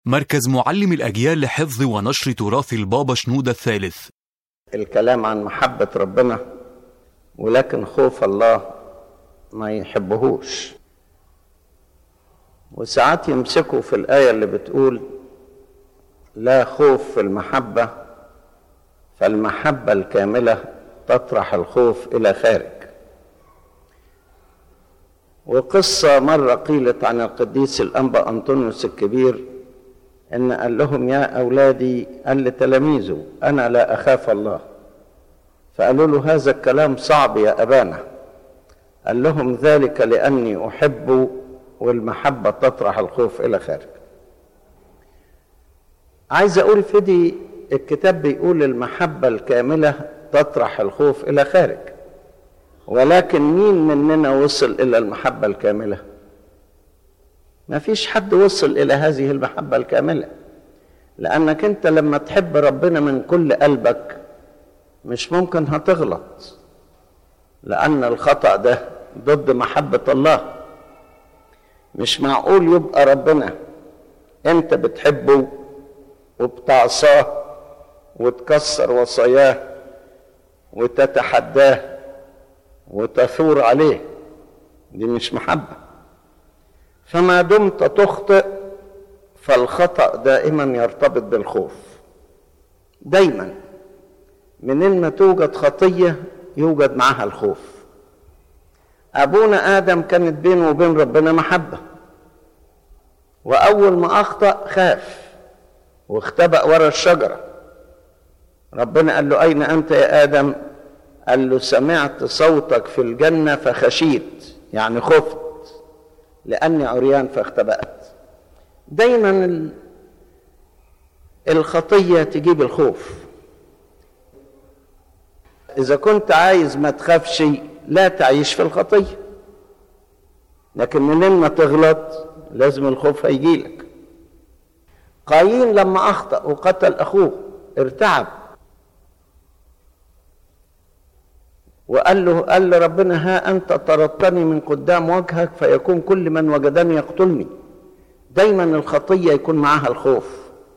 مركز معلم الأجيال لحفظ ونشر تراث البابا شنودة الثالث الكلام عن محبة ربنا ولكن خوف الله ما يحبهوش وساعات يمسكوا في الآية اللي بتقول لا خوف في المحبة فالمحبة الكاملة تطرح الخوف إلى خارج وقصة مرة قيلت عن القديس الأنبا أنطونيوس الكبير إن قال لهم يا أولادي قال لتلاميذه أنا لا أخاف الله فقالوا له هذا الكلام صعب يا أبانا قال لهم ذلك لأني أحب والمحبة تطرح الخوف إلى خارج عايز أقول في دي الكتاب بيقول المحبة الكاملة تطرح الخوف إلى خارج ولكن مين مننا وصل إلى المحبة الكاملة ما فيش حد وصل إلى هذه المحبة الكاملة لأنك أنت لما تحب ربنا من كل قلبك مش ممكن هتغلط لأن الخطأ ده ضد محبة الله مش معقول يبقى ربنا أنت بتحبه وبتعصاه وتكسر وصاياه وتتحداه وتثور عليه دي مش محبة فما دمت تخطئ فالخطأ دائما يرتبط بالخوف دايما منين ما توجد خطية يوجد معها الخوف أبونا آدم كانت بينه وبين ربنا محبة وأول ما أخطأ خاف واختبأ ورا الشجرة ربنا قال له أين أنت يا آدم قال له سمعت صوتك في الجنة فخشيت يعني خفت لأني عريان فاختبأت دايما الخطية تجيب الخوف إذا كنت عايز ما تخافش لا تعيش في الخطية لكن منين ما تغلط لازم الخوف هيجيلك قايين لما أخطأ وقتل أخوه ارتعب وقال له قال لربنا ها أنت طردتني من قدام وجهك فيكون كل من وجدني يقتلني دايما الخطية يكون معها الخوف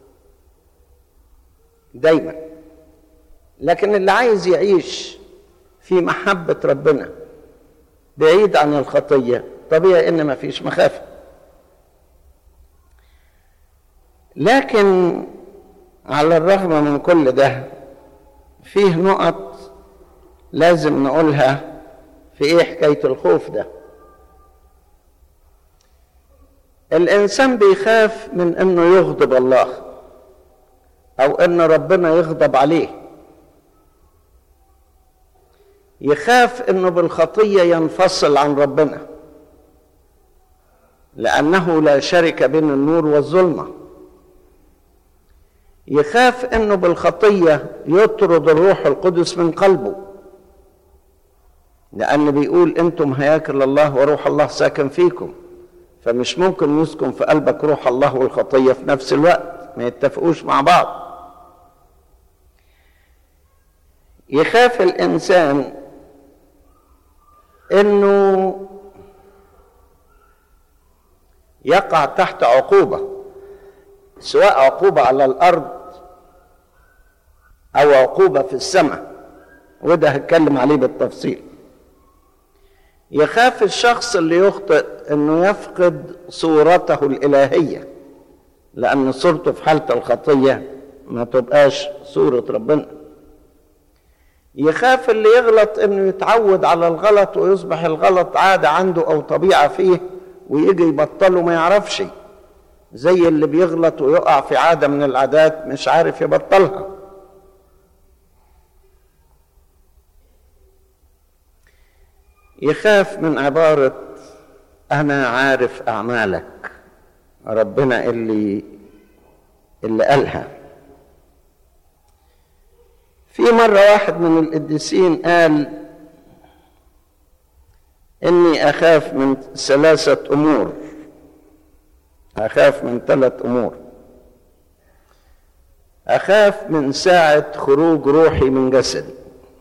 دايما لكن اللي عايز يعيش في محبة ربنا بعيد عن الخطية طبيعي ان ما فيش مخافة لكن على الرغم من كل ده فيه نقط لازم نقولها في ايه حكاية الخوف ده الانسان بيخاف من انه يغضب الله او ان ربنا يغضب عليه يخاف انه بالخطيه ينفصل عن ربنا لانه لا شرك بين النور والظلمه يخاف انه بالخطيه يطرد الروح القدس من قلبه لان بيقول انتم هياكل الله وروح الله ساكن فيكم فمش ممكن يسكن في قلبك روح الله والخطيه في نفس الوقت ما يتفقوش مع بعض يخاف الانسان انه يقع تحت عقوبه سواء عقوبه على الارض او عقوبه في السماء وده هتكلم عليه بالتفصيل يخاف الشخص اللي يخطئ انه يفقد صورته الالهيه لان صورته في حاله الخطيه ما تبقاش صوره ربنا يخاف اللي يغلط انه يتعود على الغلط ويصبح الغلط عاده عنده او طبيعه فيه ويجي يبطله ما يعرفش زي اللي بيغلط ويقع في عاده من العادات مش عارف يبطلها يخاف من عباره انا عارف اعمالك ربنا اللي اللي قالها في مرة واحد من القديسين قال إني أخاف من ثلاثة أمور أخاف من ثلاث أمور أخاف من ساعة خروج روحي من جسدي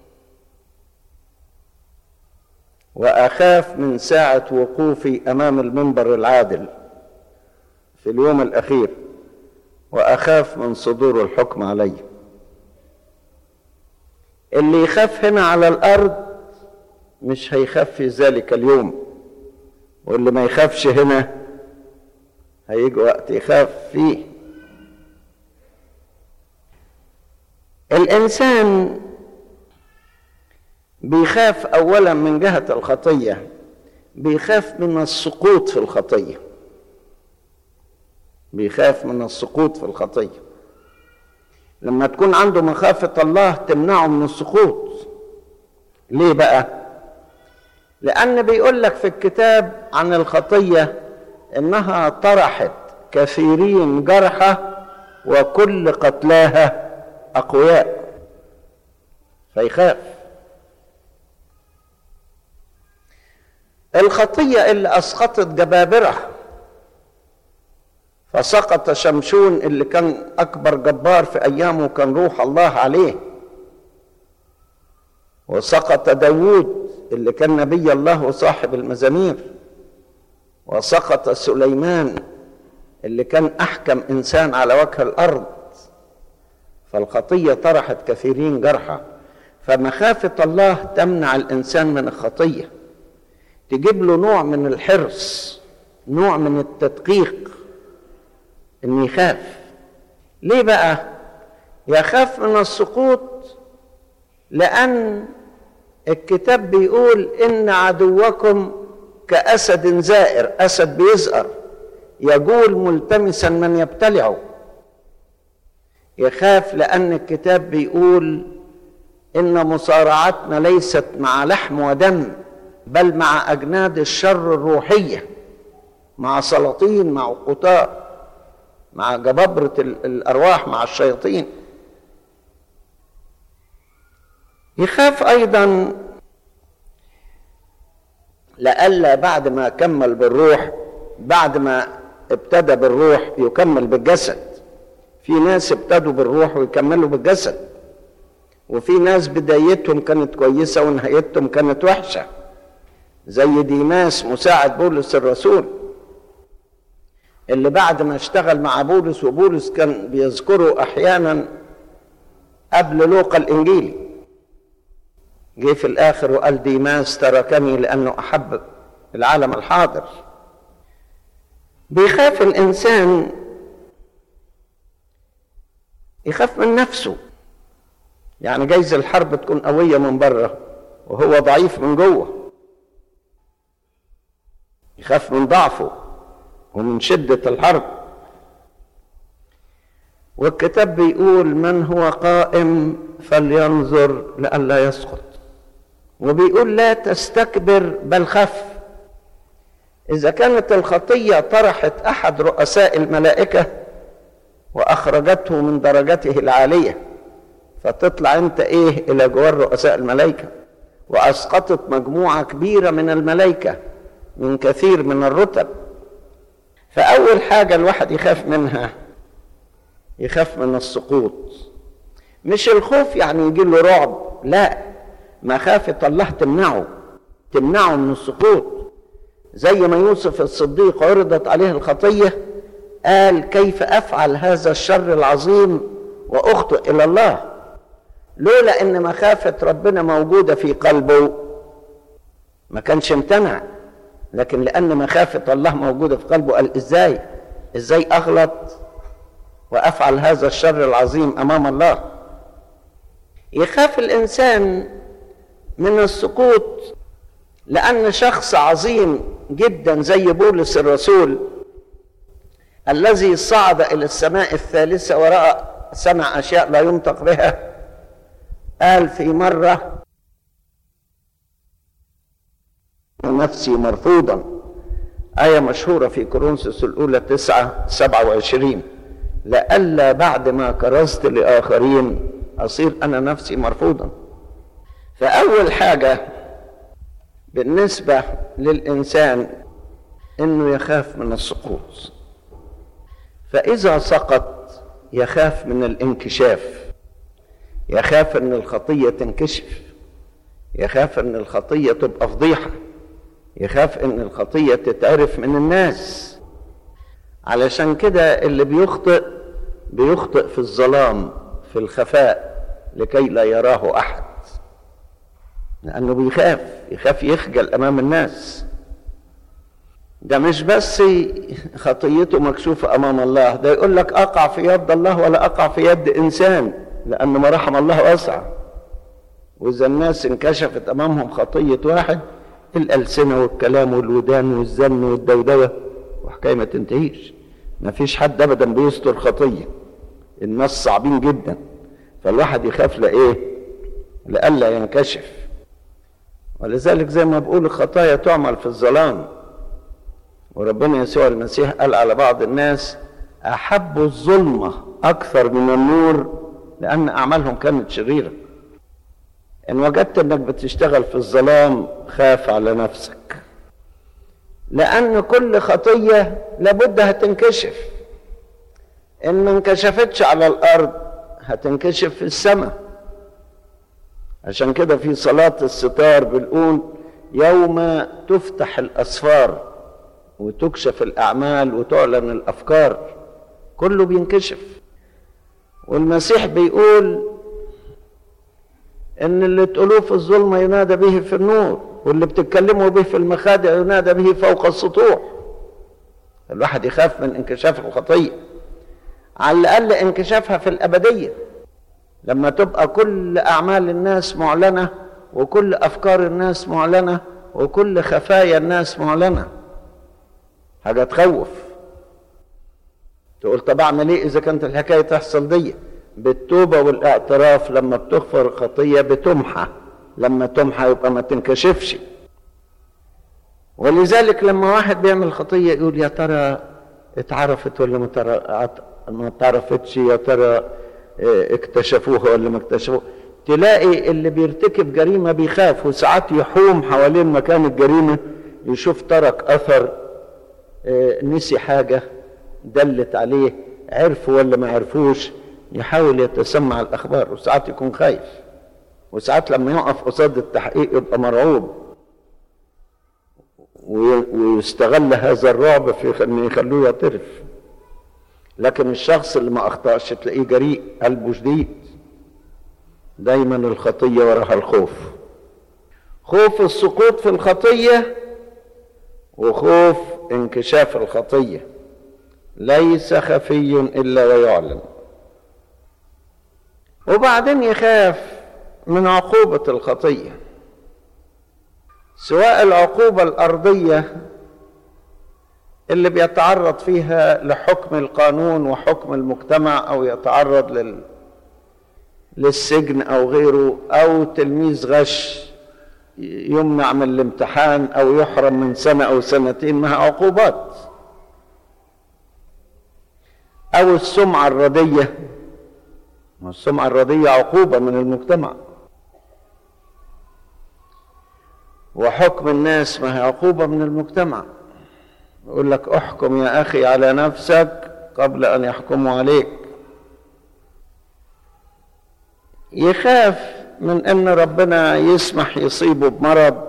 وأخاف من ساعة وقوفي أمام المنبر العادل في اليوم الأخير واخاف من صدور الحكم علي اللي يخاف هنا على الارض مش هيخاف في ذلك اليوم واللي ما يخافش هنا هيجي وقت يخاف فيه الانسان بيخاف اولا من جهه الخطيه بيخاف من السقوط في الخطيه بيخاف من السقوط في الخطيه لما تكون عنده مخافه الله تمنعه من السقوط ليه بقى لان بيقول لك في الكتاب عن الخطيه انها طرحت كثيرين جرحى وكل قتلاها اقوياء فيخاف الخطيه اللي اسقطت جبابره فسقط شمشون اللي كان اكبر جبار في ايامه كان روح الله عليه وسقط داوود اللي كان نبي الله وصاحب المزامير وسقط سليمان اللي كان احكم انسان على وجه الارض فالخطيه طرحت كثيرين جرحى فمخافه الله تمنع الانسان من الخطيه تجيب له نوع من الحرص نوع من التدقيق ان يخاف ليه بقى يخاف من السقوط لان الكتاب بيقول ان عدوكم كاسد زائر اسد بيزقر يجول ملتمسا من يبتلعه يخاف لان الكتاب بيقول ان مصارعتنا ليست مع لحم ودم بل مع اجناد الشر الروحيه مع سلاطين مع قطاع مع جبابره الارواح مع الشياطين يخاف ايضا لئلا بعد ما كمل بالروح بعد ما ابتدى بالروح يكمل بالجسد في ناس ابتدوا بالروح ويكملوا بالجسد وفي ناس بدايتهم كانت كويسه ونهايتهم كانت وحشه زي ديماس مساعد بولس الرسول اللي بعد ما اشتغل مع بولس وبولس كان بيذكره احيانا قبل لوقا الانجيلي جه في الاخر وقال ديماس تركني لانه احب العالم الحاضر بيخاف الانسان يخاف من نفسه يعني جايز الحرب تكون قويه من بره وهو ضعيف من جوه يخاف من ضعفه ومن شده الحرب والكتاب بيقول من هو قائم فلينظر لئلا يسقط وبيقول لا تستكبر بل خف اذا كانت الخطيه طرحت احد رؤساء الملائكه واخرجته من درجته العاليه فتطلع انت ايه الى جوار رؤساء الملائكه واسقطت مجموعه كبيره من الملائكه من كثير من الرتب فاول حاجه الواحد يخاف منها يخاف من السقوط مش الخوف يعني يجي له رعب لا مخافه الله تمنعه تمنعه من السقوط زي ما يوسف الصديق عرضت عليه الخطيه قال كيف افعل هذا الشر العظيم واخطئ الى الله لولا ان مخافه ربنا موجوده في قلبه ما كانش امتنع لكن لان مخافه الله موجوده في قلبه قال ازاي ازاي اغلط وافعل هذا الشر العظيم امام الله يخاف الانسان من السقوط لان شخص عظيم جدا زي بولس الرسول الذي صعد الى السماء الثالثه وراى سمع اشياء لا ينطق بها قال في مره نفسي مرفوضا آية مشهورة في كورنثوس الأولى تسعة سبعة وعشرين لئلا بعد ما كرزت لآخرين أصير أنا نفسي مرفوضا فأول حاجة بالنسبة للإنسان إنه يخاف من السقوط فإذا سقط يخاف من الانكشاف يخاف ان الخطيه تنكشف يخاف ان الخطيه تبقى فضيحه يخاف ان الخطيه تتعرف من الناس علشان كده اللي بيخطئ بيخطئ في الظلام في الخفاء لكي لا يراه احد لانه بيخاف يخاف يخجل امام الناس ده مش بس خطيته مكشوفة أمام الله ده يقول لك أقع في يد الله ولا أقع في يد إنسان لأن ما رحم الله واسع وإذا الناس انكشفت أمامهم خطية واحد الألسنة والكلام والودان والزن والدودوة وحكاية ما تنتهيش ما فيش حد أبدا بيستر خطية الناس صعبين جدا فالواحد يخاف لإيه لئلا ينكشف ولذلك زي ما بقول الخطايا تعمل في الظلام وربنا يسوع المسيح قال على بعض الناس أحبوا الظلمة أكثر من النور لأن أعمالهم كانت شريرة إن وجدت إنك بتشتغل في الظلام خاف على نفسك لأن كل خطية لابد هتنكشف إن ما انكشفتش على الأرض هتنكشف في السماء عشان كده في صلاة الستار بنقول يوم تفتح الأسفار وتكشف الأعمال وتعلن الأفكار كله بينكشف والمسيح بيقول إن اللي تقولوه في الظلمة ينادى به في النور واللي بتتكلموا به في المخادع ينادى به فوق السطوح الواحد يخاف من انكشاف الخطية على الأقل انكشافها في الأبدية لما تبقى كل أعمال الناس معلنة وكل أفكار الناس معلنة وكل خفايا الناس معلنه حاجة تخوف تقول طب اعمل ايه اذا كانت الحكاية تحصل دي بالتوبة والاعتراف لما بتغفر الخطية بتمحى لما تمحى يبقى ما تنكشفش ولذلك لما واحد بيعمل خطية يقول يا ترى اتعرفت ولا ما ترى ما اتعرفتش يا ترى اكتشفوها ولا ما اكتشفوها تلاقي اللي بيرتكب جريمة بيخاف وساعات يحوم حوالين مكان الجريمة يشوف ترك أثر نسي حاجة دلت عليه عرفوا ولا ما عرفوش يحاول يتسمع الأخبار وساعات يكون خايف وساعات لما يقف قصاد التحقيق يبقى مرعوب ويستغل هذا الرعب في ان يخلوه يعترف لكن الشخص اللي ما اخطاش تلاقيه جريء قلبه شديد دايما الخطيه وراها الخوف خوف السقوط في الخطيه وخوف انكشاف الخطيه ليس خفي الا ويعلن وبعدين يخاف من عقوبه الخطيه سواء العقوبه الارضيه اللي بيتعرض فيها لحكم القانون وحكم المجتمع او يتعرض لل للسجن او غيره او تلميذ غش يمنع من الامتحان او يحرم من سنه او سنتين مع عقوبات او السمعه الرديه السمعه الرديه عقوبه من المجتمع وحكم الناس ما هي عقوبه من المجتمع يقول لك احكم يا اخي على نفسك قبل ان يحكموا عليك يخاف من ان ربنا يسمح يصيبه بمرض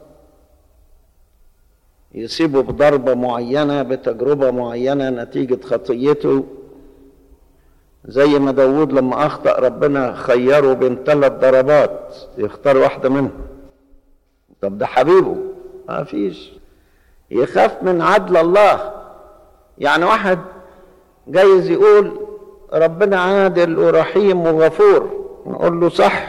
يصيبه بضربه معينه بتجربه معينه نتيجه خطيته زي ما داود لما اخطا ربنا خيره بين ثلاث ضربات يختار واحده منهم طب ده حبيبه ما فيش يخاف من عدل الله يعني واحد جايز يقول ربنا عادل ورحيم وغفور نقول له صح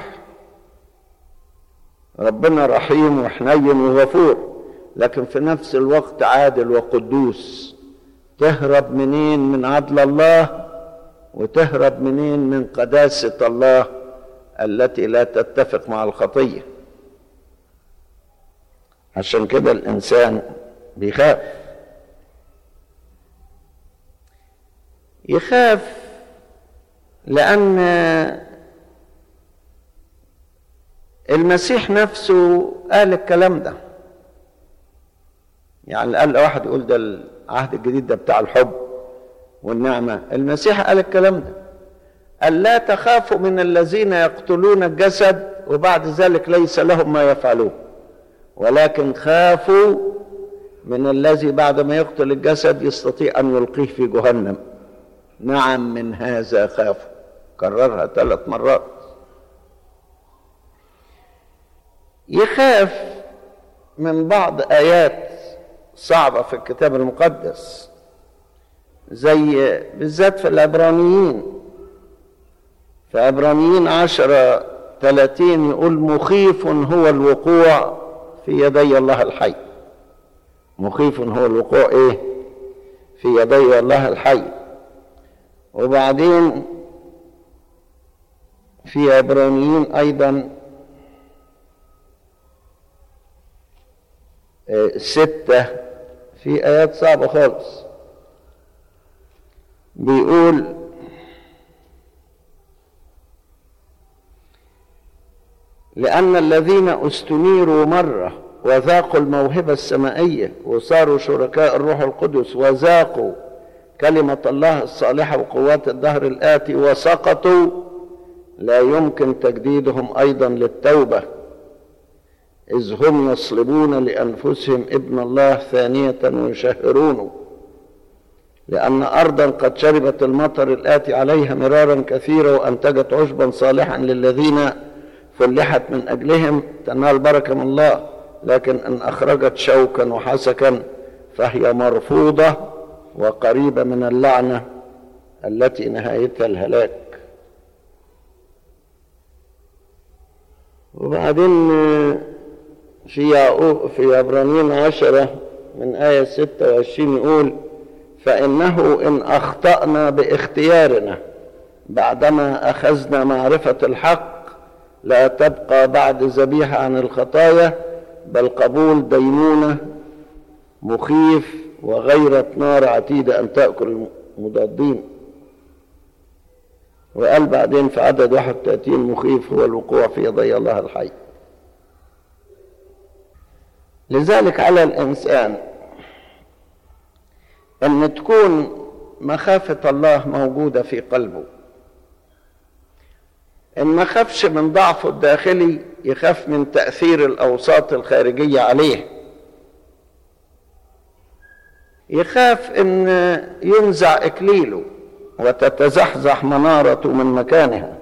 ربنا رحيم وحنين وغفور لكن في نفس الوقت عادل وقدوس تهرب منين من عدل الله وتهرب منين من قداسة الله التي لا تتفق مع الخطية عشان كده الإنسان بيخاف يخاف لأن المسيح نفسه قال الكلام ده يعني قال واحد يقول ده العهد الجديد ده بتاع الحب والنعمة المسيح قال الكلام ده قال لا تخافوا من الذين يقتلون الجسد وبعد ذلك ليس لهم ما يفعلون ولكن خافوا من الذي بعد ما يقتل الجسد يستطيع أن يلقيه في جهنم نعم من هذا خافوا كررها ثلاث مرات يخاف من بعض آيات صعبة في الكتاب المقدس زي بالذات في العبرانيين في عبرانيين عشرة ثلاثين يقول مخيف هو الوقوع في يدي الله الحي مخيف هو الوقوع ايه في يدي الله الحي وبعدين في عبرانيين ايضا ستة في آيات صعبة خالص بيقول لأن الذين استنيروا مرة وذاقوا الموهبة السمائية وصاروا شركاء الروح القدس وذاقوا كلمة الله الصالحة وقوات الدهر الآتي وسقطوا لا يمكن تجديدهم أيضا للتوبة إذ هم يصلبون لأنفسهم ابن الله ثانية ويشهرونه لأن أرضا قد شربت المطر الآتي عليها مرارا كثيرا وأنتجت عشبا صالحا للذين فلحت من أجلهم تنال بركة من الله لكن إن أخرجت شوكا وحسكا فهي مرفوضة وقريبة من اللعنة التي نهايتها الهلاك وبعدين في يعقوب في عبرانيين عشرة من آية ستة وعشرين يقول فإنه إن أخطأنا باختيارنا بعدما أخذنا معرفة الحق لا تبقى بعد ذبيحة عن الخطايا بل قبول دينونة مخيف وغيرة نار عتيدة أن تأكل المضادين وقال بعدين في عدد 31 مخيف هو الوقوع في يدي الله الحي لذلك على الإنسان أن تكون مخافة الله موجودة في قلبه إن ما خافش من ضعفه الداخلي يخاف من تأثير الأوساط الخارجية عليه يخاف إن ينزع إكليله وتتزحزح منارته من مكانها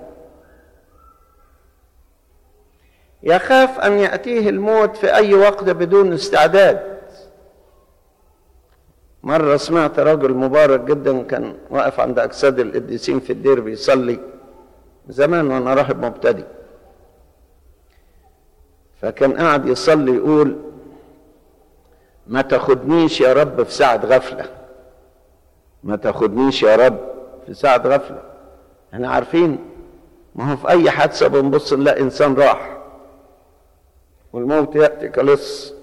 يخاف أن يأتيه الموت في أي وقت بدون استعداد مرة سمعت رجل مبارك جدا كان واقف عند أجساد القديسين في الدير بيصلي زمان وأنا راهب مبتدئ فكان قاعد يصلي يقول ما تاخدنيش يا رب في ساعة غفلة ما تاخدنيش يا رب في ساعة غفلة احنا عارفين ما هو في أي حادثة بنبص نلاقي إنسان راح والموت يأتي كلص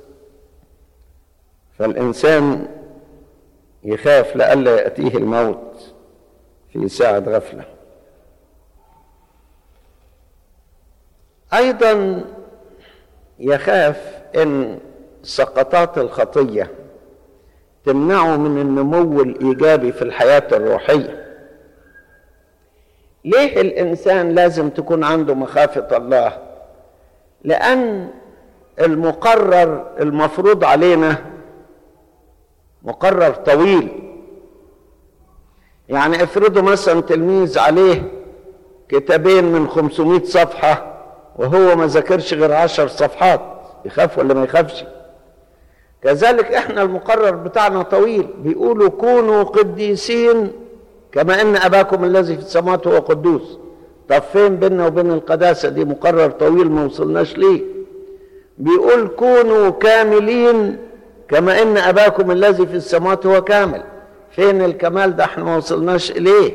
فالإنسان يخاف لئلا يأتيه الموت في ساعة غفلة أيضا يخاف إن سقطات الخطية تمنعه من النمو الإيجابي في الحياة الروحية ليه الإنسان لازم تكون عنده مخافة الله لأن المقرر المفروض علينا مقرر طويل يعني افرضوا مثلا تلميذ عليه كتابين من 500 صفحة وهو ما ذاكرش غير عشر صفحات يخاف ولا ما يخافش كذلك احنا المقرر بتاعنا طويل بيقولوا كونوا قديسين كما ان اباكم الذي في السماوات هو قدوس طب فين بيننا وبين القداسه دي مقرر طويل ما وصلناش ليه بيقول كونوا كاملين كما ان اباكم الذي في السماوات هو كامل فين الكمال ده احنا ما وصلناش اليه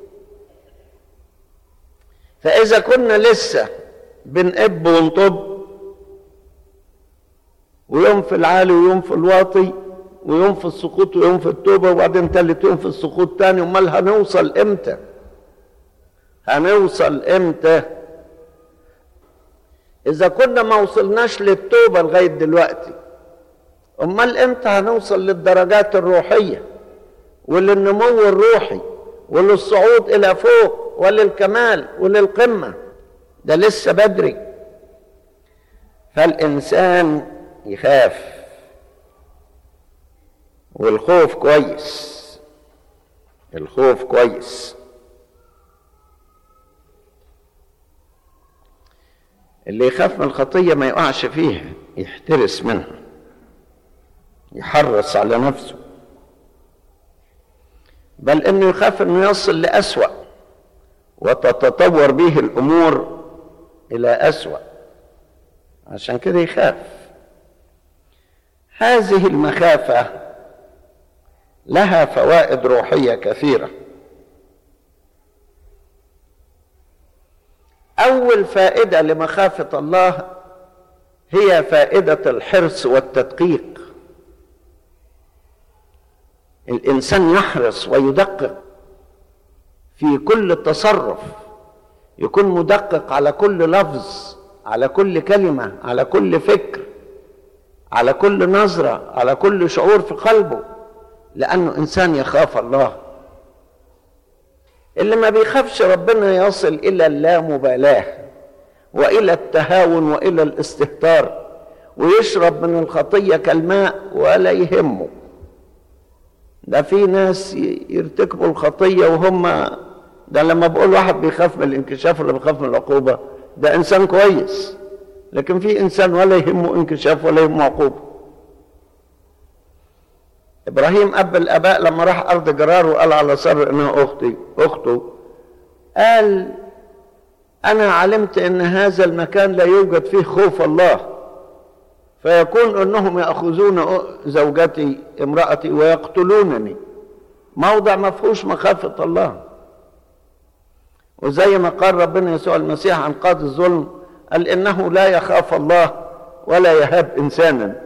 فاذا كنا لسه بنقب ونطب ويوم في العالي ويوم في الواطي ويوم في السقوط ويوم في التوبه وبعدين تالت يوم في السقوط تاني امال هنوصل امتى هنوصل امتى اذا كنا ما وصلناش للتوبه لغايه دلوقتي امال امتى هنوصل للدرجات الروحيه وللنمو الروحي وللصعود الى فوق وللكمال وللقمه ده لسه بدري فالانسان يخاف والخوف كويس الخوف كويس اللي يخاف من الخطية ما يقعش فيها يحترس منها يحرص على نفسه بل انه يخاف انه يصل لأسوأ وتتطور به الامور الى أسوأ عشان كده يخاف هذه المخافة لها فوائد روحية كثيرة أول فائدة لمخافة الله هي فائدة الحرص والتدقيق الإنسان يحرص ويدقق في كل تصرف يكون مدقق على كل لفظ على كل كلمة على كل فكر على كل نظرة على كل شعور في قلبه لأنه إنسان يخاف الله اللي ما بيخافش ربنا يصل إلى اللامبالاة وإلى التهاون وإلى الاستهتار ويشرب من الخطية كالماء ولا يهمه ده في ناس يرتكبوا الخطية وهم ده لما بقول واحد بيخاف من الانكشاف ولا بيخاف من العقوبة ده إنسان كويس لكن في إنسان ولا يهمه انكشاف ولا يهمه عقوبة إبراهيم أب الآباء لما راح أرض جرار وقال على سر إنها أختي أخته قال أنا علمت أن هذا المكان لا يوجد فيه خوف الله فيكون أنهم يأخذون زوجتي امرأتي ويقتلونني موضع ما فيهوش مخافة الله وزي ما قال ربنا يسوع المسيح عن قاضي الظلم قال إنه لا يخاف الله ولا يهاب إنسانا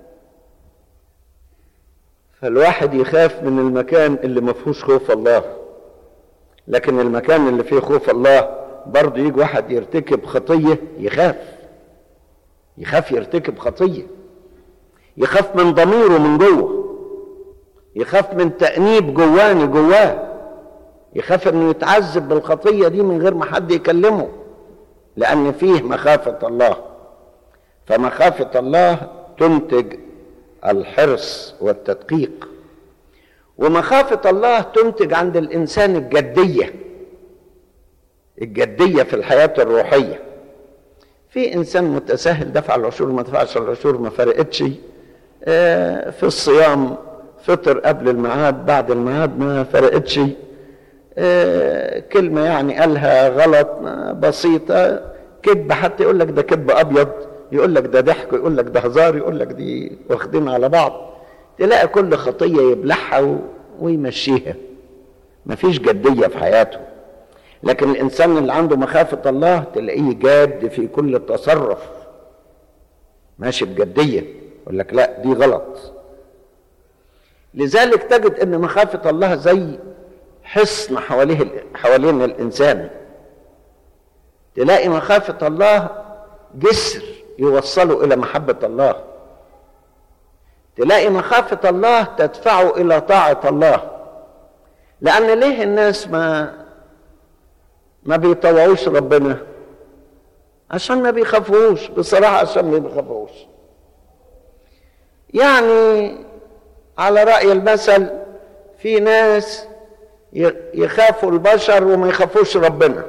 فالواحد يخاف من المكان اللي ما فيهوش خوف الله لكن المكان اللي فيه خوف الله برضه يجي واحد يرتكب خطية يخاف يخاف يرتكب خطية يخاف من ضميره من جوه يخاف من تأنيب جواني جواه يخاف انه يتعذب بالخطية دي من غير ما حد يكلمه لأن فيه مخافة الله فمخافة الله تنتج الحرص والتدقيق ومخافة الله تنتج عند الإنسان الجدية الجدية في الحياة الروحية في إنسان متساهل دفع العشور ما دفعش العشور ما فرقتش في الصيام فطر قبل الميعاد بعد الميعاد ما فرقتش كلمة يعني قالها غلط بسيطة كذب حتى يقول لك ده كذب أبيض يقول لك ده ضحك يقول لك ده هزار يقول لك دي واخدين على بعض تلاقي كل خطية يبلعها ويمشيها مفيش جدية في حياته لكن الإنسان اللي عنده مخافة الله تلاقيه جاد في كل تصرف ماشي بجدية يقول لك لا دي غلط لذلك تجد ان مخافة الله زي حصن حواليه حوالين الإنسان تلاقي مخافة الله جسر يوصله إلى محبة الله تلاقي مخافة الله تدفعه إلى طاعة الله لأن ليه الناس ما ما بيطوعوش ربنا عشان ما بيخافوش بصراحة عشان ما بيخافوش يعني على رأي المثل في ناس يخافوا البشر وما يخافوش ربنا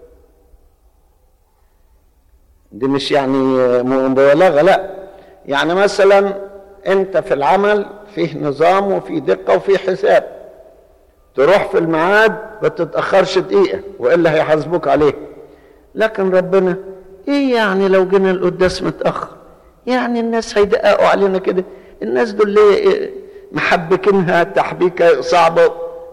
دي مش يعني مبالغه لا يعني مثلا انت في العمل فيه نظام وفيه دقه وفيه حساب تروح في الميعاد ما تتاخرش دقيقه والا هيحاسبوك عليه لكن ربنا ايه يعني لو جينا القداس متاخر يعني الناس هيدققوا علينا كده الناس دول ليه محبكينها تحبيكه صعبه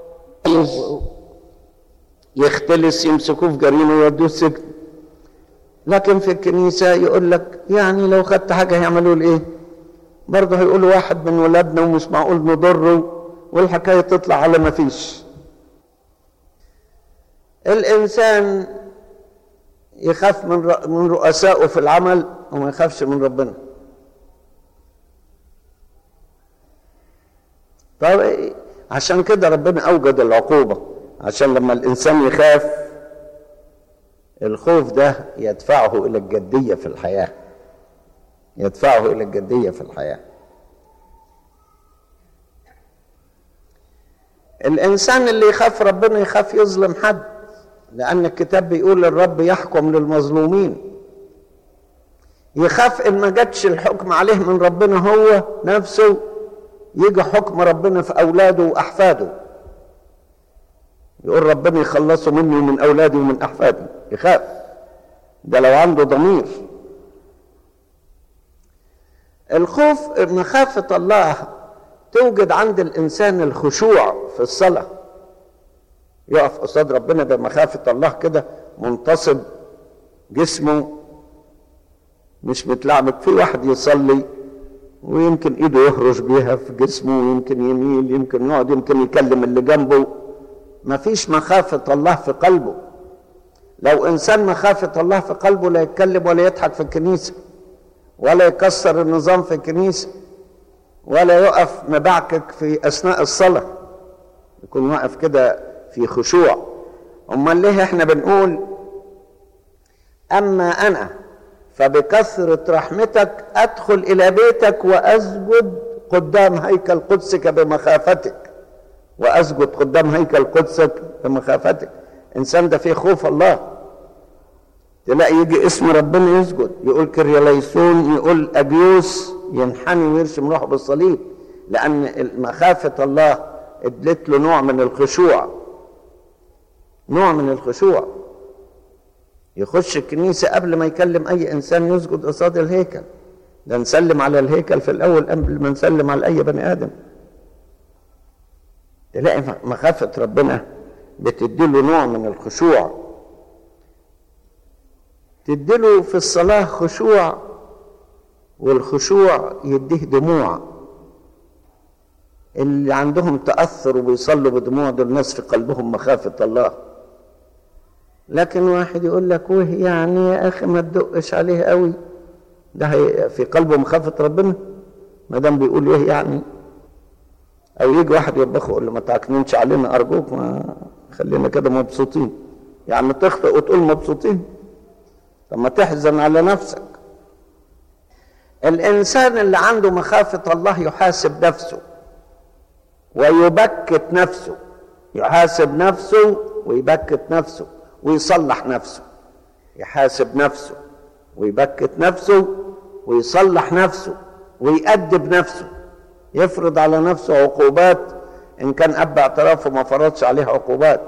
يختلس يمسكوه في جريمه ويودوه السجن لكن في الكنيسة يقول لك يعني لو خدت حاجة هيعملوا له ايه برضه هيقولوا واحد من ولادنا ومش معقول نضره والحكاية تطلع على ما فيش الإنسان يخاف من من رؤسائه في العمل وما يخافش من ربنا طب عشان كده ربنا أوجد العقوبة عشان لما الإنسان يخاف الخوف ده يدفعه الى الجديه في الحياه يدفعه الى الجديه في الحياه الانسان اللي يخاف ربنا يخاف يظلم حد لان الكتاب بيقول الرب يحكم للمظلومين يخاف ان ما جاتش الحكم عليه من ربنا هو نفسه يجي حكم ربنا في اولاده واحفاده يقول ربنا يخلصوا مني ومن اولادي ومن احفادي يخاف ده لو عنده ضمير الخوف مخافة الله توجد عند الإنسان الخشوع في الصلاة يقف قصاد ربنا بمخافة الله كده منتصب جسمه مش متلعبك في واحد يصلي ويمكن ايده يهرش بيها في جسمه ويمكن يميل يمكن يقعد يمكن يكلم اللي جنبه ما فيش مخافة الله في قلبه لو إنسان مخافة الله في قلبه لا يتكلم ولا يضحك في الكنيسة ولا يكسر النظام في الكنيسة ولا يقف مبعكك في أثناء الصلاة يكون واقف كده في خشوع أمال ليه احنا بنقول أما أنا فبكثرة رحمتك أدخل إلى بيتك وأسجد قدام هيكل قدسك بمخافتك وأسجد قدام هيكل قدسك بمخافتك إنسان ده فيه خوف الله تلاقي يجي اسم ربنا يسجد يقول كرياليسون يقول أبيوس ينحني ويرسم روحه بالصليب لأن مخافة الله ادلت له نوع من الخشوع نوع من الخشوع يخش الكنيسة قبل ما يكلم أي إنسان يسجد قصاد الهيكل ده نسلم على الهيكل في الأول قبل ما نسلم على أي بني آدم تلاقي مخافة ربنا بتديله نوع من الخشوع تديله في الصلاة خشوع والخشوع يديه دموع اللي عندهم تأثر وبيصلوا بدموع دول ناس في قلبهم مخافة الله لكن واحد يقول لك وه يعني يا أخي ما تدقش عليه قوي ده هي في قلبه مخافة ربنا ما دام بيقول ايه يعني او يجي واحد يطبخه يقول له ما تعكننش علينا ارجوك ما خلينا كده مبسوطين يعني تخطئ وتقول مبسوطين طب ما تحزن على نفسك الانسان اللي عنده مخافه الله يحاسب نفسه ويبكت نفسه يحاسب نفسه ويبكت نفسه ويصلح نفسه يحاسب نفسه ويبكت نفسه ويصلح نفسه ويأدب نفسه يفرض على نفسه عقوبات ان كان اب اعترافه ما فرضش عليه عقوبات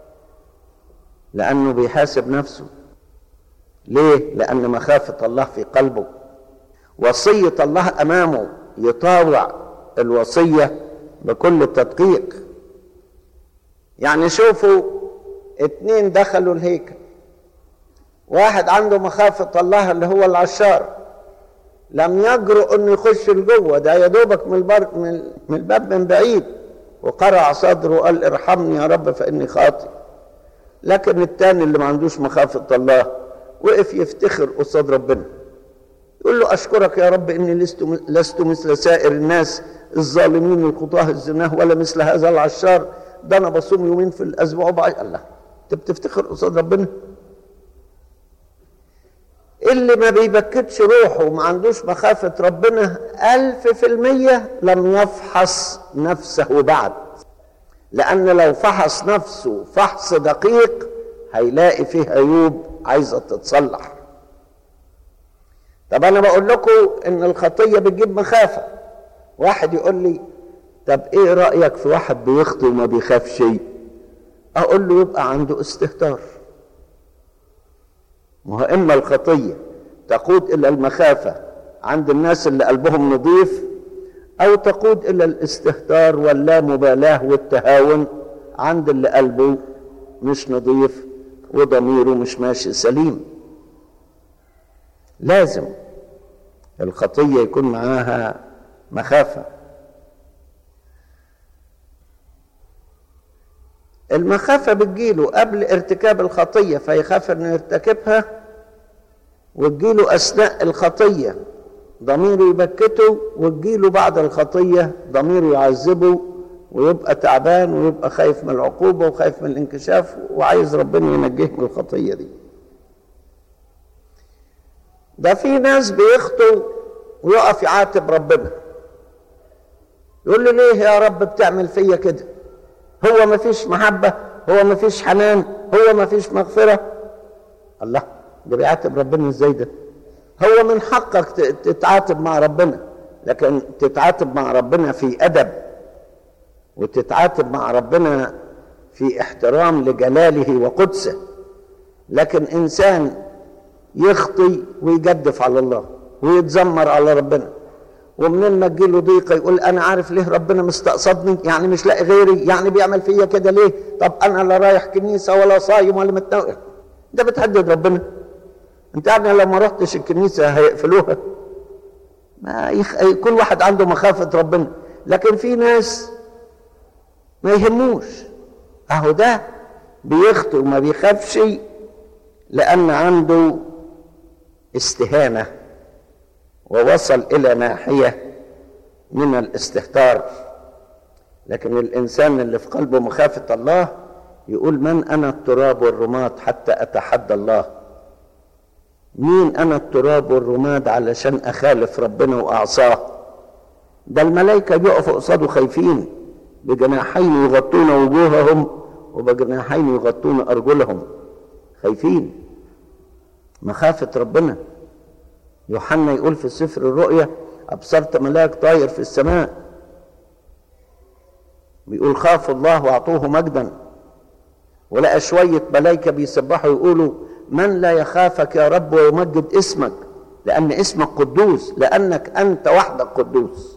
لانه بيحاسب نفسه ليه لان مخافه الله في قلبه وصيه الله امامه يطاوع الوصيه بكل تدقيق يعني شوفوا اتنين دخلوا الهيكل واحد عنده مخافه الله اللي هو العشار لم يجرؤ انه يخش لجوه ده يا دوبك من البر من الباب من بعيد وقرع صدره وقال ارحمني يا رب فاني خاطئ لكن التاني اللي ما عندوش مخافه الله وقف يفتخر قصاد ربنا يقول له اشكرك يا رب اني لست لست مثل سائر الناس الظالمين الخطاه الزناه ولا مثل هذا العشار ده انا بصوم يومين في الاسبوع وبعد الله انت بتفتخر قصاد ربنا اللي ما بيبكتش روحه وما عندوش مخافة ربنا ألف في المية لم يفحص نفسه بعد لأن لو فحص نفسه فحص دقيق هيلاقي فيه عيوب عايزة تتصلح طب أنا بقول لكم إن الخطية بتجيب مخافة واحد يقول لي طب إيه رأيك في واحد بيخطي وما بيخافش أقول له يبقى عنده استهتار ما هو إما الخطية تقود إلى المخافة عند الناس اللي قلبهم نظيف أو تقود إلى الاستهتار واللامبالاة والتهاون عند اللي قلبه مش نظيف وضميره مش ماشي سليم لازم الخطية يكون معاها مخافة المخافة بتجيله قبل ارتكاب الخطية فيخاف انه يرتكبها وتجيله اثناء الخطية ضميره يبكته وتجيله بعد الخطية ضميره يعذبه ويبقى تعبان ويبقى خايف من العقوبة وخايف من الانكشاف وعايز ربنا ينجيه من الخطية دي ده في ناس بيخطوا ويقف يعاتب ربنا يقول له ليه يا رب بتعمل فيا كده هو ما فيش محبة هو ما فيش حنان هو ما فيش مغفرة الله ده بيعاتب ربنا ازاي ده هو من حقك تتعاتب مع ربنا لكن تتعاتب مع ربنا في أدب وتتعاتب مع ربنا في احترام لجلاله وقدسه لكن إنسان يخطي ويجدف على الله ويتذمر على ربنا ومنين ما تجيله ضيقه يقول انا عارف ليه ربنا مستقصدني يعني مش لاقي غيري يعني بيعمل فيا كده ليه طب انا لا رايح كنيسه ولا صايم ولا متنوع ده بتهدد ربنا انت يعني لو ما رحتش الكنيسه هيقفلوها ما يخ... كل واحد عنده مخافه ربنا لكن في ناس ما يهموش اهو ده بيخطئ وما بيخافش لان عنده استهانه ووصل الى ناحيه من الاستهتار لكن الانسان اللي في قلبه مخافه الله يقول من انا التراب والرماد حتى اتحدى الله مين انا التراب والرماد علشان اخالف ربنا واعصاه ده الملائكه بيقفوا قصاده خايفين بجناحين يغطون وجوههم وبجناحين يغطون ارجلهم خايفين مخافه ربنا يوحنا يقول في سفر الرؤيا أبصرت ملاك طاير في السماء بيقول خافوا الله وأعطوه مجدا ولقى شوية ملايكة بيسبحوا يقولوا من لا يخافك يا رب ويمجد اسمك لأن اسمك قدوس لأنك أنت وحدك قدوس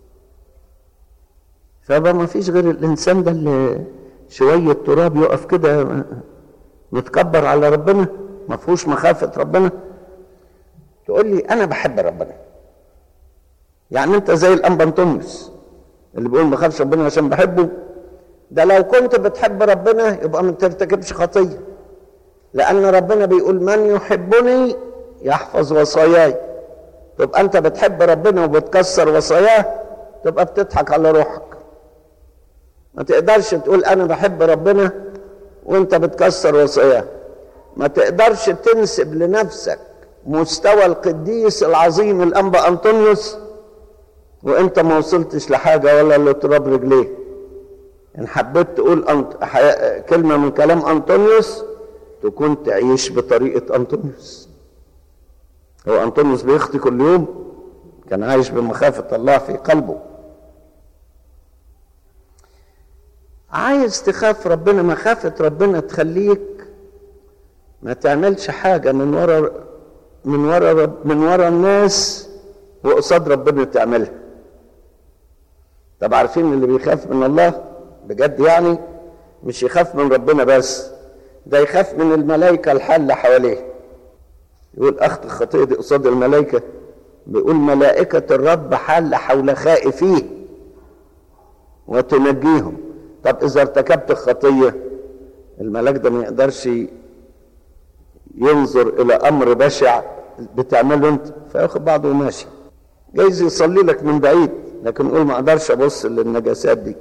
فبقى ما فيش غير الإنسان ده اللي شوية تراب يقف كده متكبر على ربنا ما فيهوش مخافة ربنا تقول لي انا بحب ربنا يعني انت زي الانبا انطونيوس اللي بيقول ما بخافش ربنا عشان بحبه ده لو كنت بتحب ربنا يبقى ما ترتكبش خطيه لان ربنا بيقول من يحبني يحفظ وصاياي تبقى انت بتحب ربنا وبتكسر وصاياه تبقى بتضحك على روحك ما تقدرش تقول انا بحب ربنا وانت بتكسر وصاياه ما تقدرش تنسب لنفسك مستوى القديس العظيم الانبا انطونيوس وانت ما وصلتش لحاجه ولا لتراب رجليه ان حبيت تقول أنت... حي... كلمه من كلام انطونيوس تكون تعيش بطريقه انطونيوس هو انطونيوس بيخطي كل يوم كان عايش بمخافه الله في قلبه عايز تخاف ربنا مخافه ربنا تخليك ما تعملش حاجه من ورا من ورا رب من ورا الناس وقصاد ربنا تعملها طب عارفين اللي بيخاف من الله بجد يعني مش يخاف من ربنا بس ده يخاف من الملائكة الحالة حواليه يقول أخت الخطية دي قصاد الملائكة بيقول ملائكة الرب حالة حول خائفيه وتنجيهم طب إذا ارتكبت الخطية الملاك ده ما يقدرش ينظر الى امر بشع بتعمله انت فياخد بعضه وماشي جايز يصلي لك من بعيد لكن يقول ما اقدرش ابص للنجاسات دي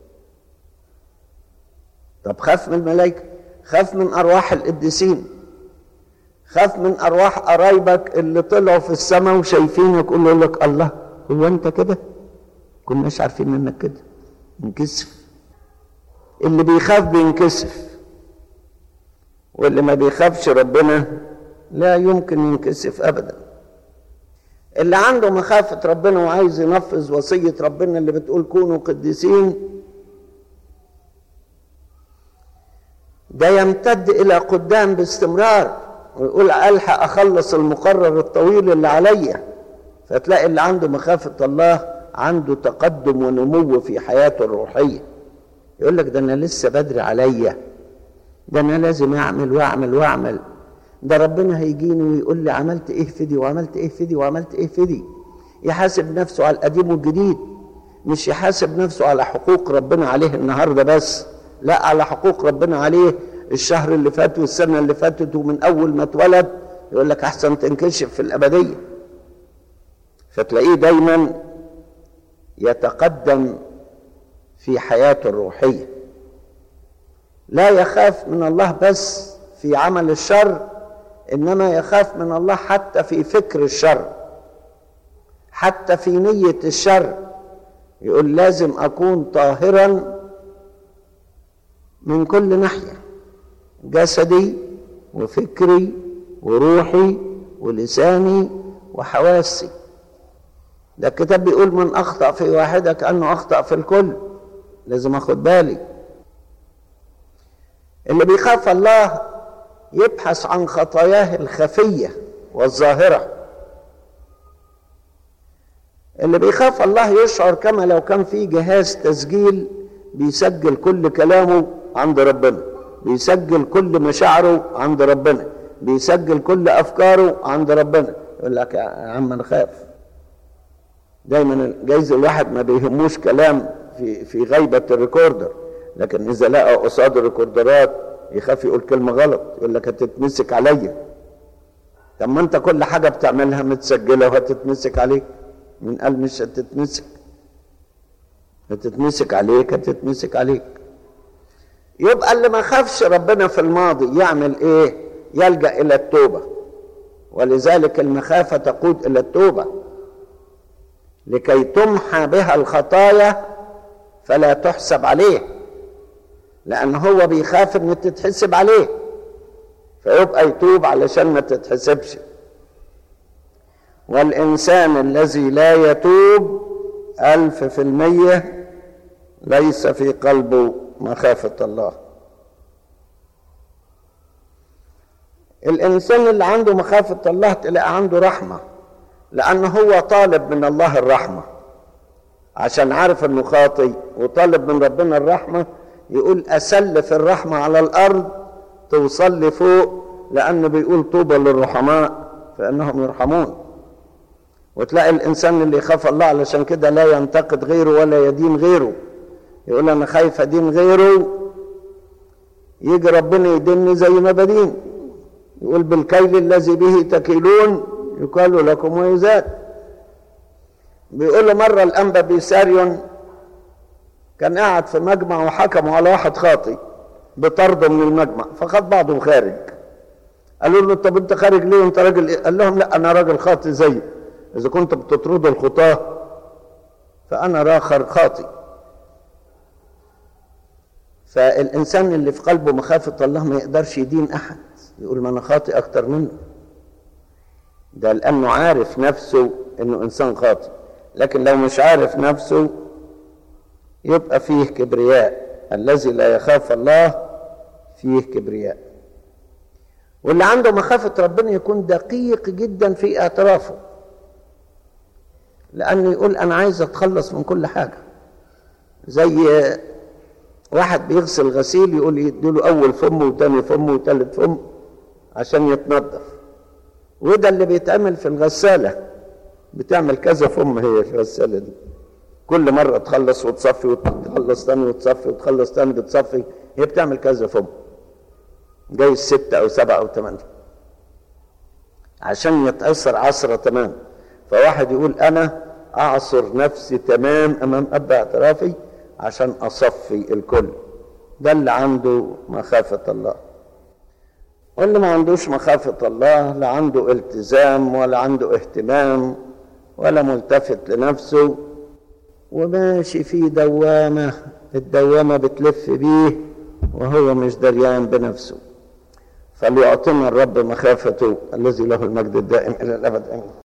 طب خاف من الملائكه خاف من ارواح القديسين خاف من ارواح قرايبك اللي طلعوا في السماء وشايفينك يقول لك الله هو انت كده كناش عارفين انك كده انكسف اللي بيخاف بينكسف واللي ما بيخافش ربنا لا يمكن ينكسف ابدا اللي عنده مخافة ربنا وعايز ينفذ وصية ربنا اللي بتقول كونوا قديسين ده يمتد إلى قدام باستمرار ويقول ألحق أخلص المقرر الطويل اللي عليا فتلاقي اللي عنده مخافة الله عنده تقدم ونمو في حياته الروحية يقول لك ده أنا لسه بدري عليا ده انا لازم اعمل واعمل واعمل ده ربنا هيجيني ويقول لي عملت ايه في دي وعملت ايه في دي وعملت ايه في دي يحاسب نفسه على القديم والجديد مش يحاسب نفسه على حقوق ربنا عليه النهارده بس لا على حقوق ربنا عليه الشهر اللي فات والسنه اللي فاتت ومن اول ما اتولد يقول لك احسن تنكشف في الابديه فتلاقيه دايما يتقدم في حياته الروحيه لا يخاف من الله بس في عمل الشر انما يخاف من الله حتى في فكر الشر حتى في نيه الشر يقول لازم اكون طاهرا من كل ناحية جسدي وفكري وروحي ولساني وحواسي ده الكتاب بيقول من أخطأ في واحدة كأنه أخطأ في الكل لازم أخد بالي اللي بيخاف الله يبحث عن خطاياه الخفية والظاهرة اللي بيخاف الله يشعر كما لو كان في جهاز تسجيل بيسجل كل كلامه عند ربنا بيسجل كل مشاعره عند ربنا بيسجل كل افكاره عند ربنا يقول لك يا عم انا خايف دايما جايز الواحد ما بيهموش كلام في في غيبه الريكوردر لكن اذا لقى قصاد الريكوردرات يخاف يقول كلمه غلط يقول لك هتتمسك عليا طب ما انت كل حاجه بتعملها متسجله وهتتمسك عليك من قال مش هتتمسك هتتمسك عليك هتتمسك عليك يبقى اللي ما خافش ربنا في الماضي يعمل ايه يلجا الى التوبه ولذلك المخافه تقود الى التوبه لكي تمحى بها الخطايا فلا تحسب عليه لان هو بيخاف ان تتحسب عليه فيبقى يتوب علشان ما تتحسبش والإنسان الذي لا يتوب ألف في المية ليس في قلبه مخافة الله الإنسان اللي عنده مخافة الله تلاقي عنده رحمة لأنه هو طالب من الله الرحمة عشان عارف انه خاطي وطالب من ربنا الرحمة يقول أسلف الرحمة على الأرض توصل لي فوق لأنه بيقول طوبى للرحماء فإنهم يرحمون وتلاقي الانسان اللي يخاف الله علشان كده لا ينتقد غيره ولا يدين غيره يقول انا خايف ادين غيره يجي ربنا يديني زي ما بدين يقول بالكيل الذي به تكيلون يقال لكم ويزاد بيقول له مره الانبا بيساريون كان قاعد في مجمع وحكموا على واحد خاطي بطرده من المجمع فخد بعضه خارج قالوا له طب انت خارج ليه انت راجل ايه؟ قال لهم لا انا راجل خاطي زيك إذا كنت بتطردوا الخطاة فأنا راخر خاطي فالإنسان اللي في قلبه مخافة الله ما يقدرش يدين أحد يقول ما أنا خاطي أكتر منه ده لأنه عارف نفسه إنه إنسان خاطي لكن لو مش عارف نفسه يبقى فيه كبرياء الذي لا يخاف الله فيه كبرياء واللي عنده مخافة ربنا يكون دقيق جدا في اعترافه لأنه يقول أنا عايز أتخلص من كل حاجة زي واحد بيغسل غسيل يقول يديله أول فم وتاني فم وتالت فم عشان يتنظف وده اللي بيتعمل في الغسالة بتعمل كذا فم هي الغسالة دي كل مرة تخلص وتصفي وتخلص تاني وتصفي وتخلص تاني بتصفي هي بتعمل كذا فم جاي ستة أو سبعة أو ثمانية عشان يتأثر عصرة تمام فواحد يقول أنا أعصر نفسي تمام أمام أب اعترافي عشان أصفي الكل ده اللي عنده مخافة الله واللي ما عندوش مخافة الله لا عنده التزام ولا عنده اهتمام ولا ملتفت لنفسه وماشي في دوامة الدوامة بتلف بيه وهو مش دريان بنفسه فليعطينا الرب مخافته الذي له المجد الدائم إلى الأبد آمين